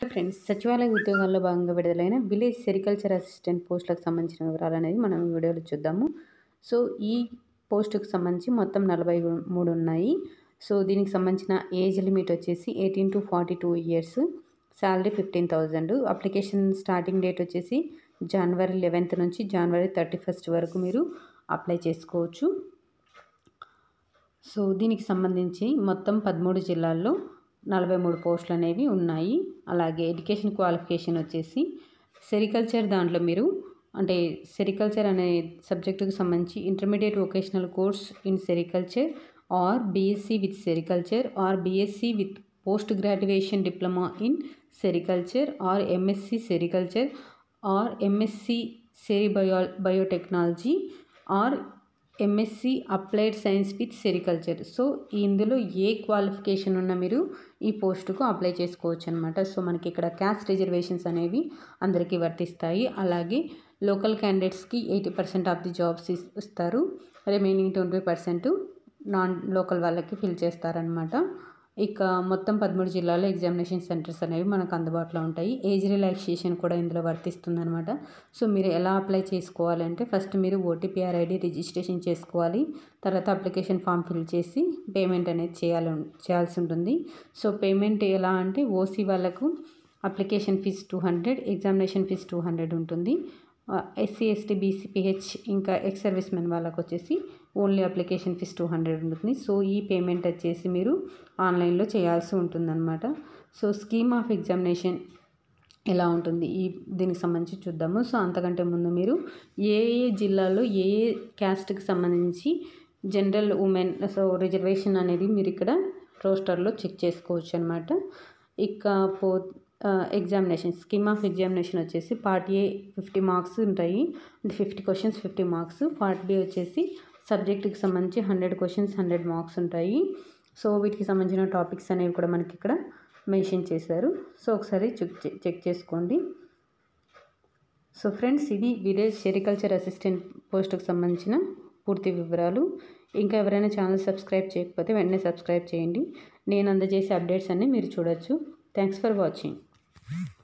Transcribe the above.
friends సచివాలయ ఉద్యోగాల్లో భాగంగా విడుదలైన విలేజ్ సెరికల్చర్ అసిస్టెంట్ పోస్టులకు సంబంధించిన వివరాలు అనేది మనం ఈ వీడియోలో చూద్దాము సో ఈ పోస్టుకు సంబంధించి మొత్తం నలభై మూడు ఉన్నాయి సో దీనికి సంబంధించిన ఏజ్ లిమిట్ వచ్చేసి eighteen to forty two years salary fifteen thousand application starting date వచ్చేసి జనవరి లెవెన్త్ నుంచి జనవరి థర్టీ ఫస్ట్ వరకు మీరు అప్లై చేసుకోవచ్చు సో దీనికి సంబంధించి మొత్తం పదమూడు జిల్లాల్లో నలభై మూడు పోస్టులు అనేవి ఉన్నాయి అలాగే ఎడ్యుకేషన్ క్వాలిఫికేషన్ వచ్చేసి సెరికల్చర్ దాంట్లో మీరు అంటే సెరికల్చర్ అనే సబ్జెక్టుకు సంబంధించి intermediate vocational course in sericulture or BSc with sericulture or BSc with post graduation diploma in sericulture or MSc sericulture or MSc seri bio biotechnology or MSc applied science with sericulture so ఇందులో ఏ qualification ఉన్న మీరు ఈ పోస్టుకు apply చేసుకోవచ్చు అనమాట so మనకి ఇక్కడ క్యాస్ట్ రిజర్వేషన్స్ అనేవి అందరికీ వర్తిస్తాయి అలాగే లోకల్ క్యాండిడేట్స్కి eighty percent of the jobs ఇస్తారు remaining twenty percent non local వాళ్ళకి ఫిల్ చేస్తారనమాట ఇక మొత్తం పదమూడు జిల్లాల్లో ఎగ్జామినేషన్ సెంటర్స్ అనేవి మనకు అందుబాటులో ఉంటాయి ఏజ్ రిలాక్సేషన్ కూడా ఇందులో వర్తిస్తుంది అనమాట సో మీరు ఎలా అప్లై చేసుకోవాలంటే ఫస్ట్ మీరు ఓటీపీఆర్ ఐడి రిజిస్ట్రేషన్ చేసుకోవాలి తర్వాత అప్లికేషన్ ఫామ్ ఫిల్ చేసి పేమెంట్ అనేది చేయాలి చేయాల్సి ఉంటుంది సో పేమెంట్ ఎలా అంటే ఓసీ వాళ్ళకు application fee two hundred examination fee two hundred ఉంటుంది ఎస్సీ ఎస్టీ బీసీ పిహెచ్ ఇంకా ఎక్స్ సర్వీస్ మెన్ వాళ్ళకి వచ్చేసి only application fee two hundred ఉంటుంది సో ఈ పేమెంట్ వచ్చేసి మీరు ఆన్లైన్లో చేయాల్సి ఉంటుందన్నమాట సో స్కీమ్ ఆఫ్ ఎగ్జామినేషన్ ఎలా ఉంటుంది ఈ దీనికి సంబంధించి చూద్దాము సో అంతకంటే ముందు మీరు ఏ ఏ జిల్లాలో ఏ ఏ క్యాస్ట్కి సంబంధించి జనరల్ ఉమెన్ సో రిజర్వేషన్ అనేది మీరు ఇక్కడ రోస్టర్లో చెక్ చేసుకోవచ్చు అనమాట ఇక పో ఎగ్జామినేషన్ స్కీమ్ ఆఫ్ ఎగ్జామినేషన్ వచ్చేసి పార్ట్ ఏ ఫిఫ్టీ మార్క్స్ ఉంటాయి అంటే fifty questions fifty marks part B వచ్చేసి సబ్జెక్ట్కి సంబంధించి హండ్రెడ్ క్వశ్చన్స్ హండ్రెడ్ మార్క్స్ ఉంటాయి సో వీటికి సంబంధించిన టాపిక్స్ అనేవి కూడా మనకి ఇక్కడ మెన్షన్ చేశారు సో ఒకసారి చెక్ చెక్ చేసుకోండి సో ఫ్రెండ్స్ ఇది విలేజ్ సెరికల్చర్ అసిస్టెంట్ పోస్టుకు సంబంధించిన పూర్తి వివరాలు ఇంకా ఎవరైనా ఛానల్ సబ్స్క్రైబ్ చేయకపోతే వెంటనే సబ్స్క్రైబ్ చేయండి నేను అందజేసే అప్డేట్స్ అన్నీ మీరు చూడొచ్చు థ్యాంక్స్ ఫర్ వాచింగ్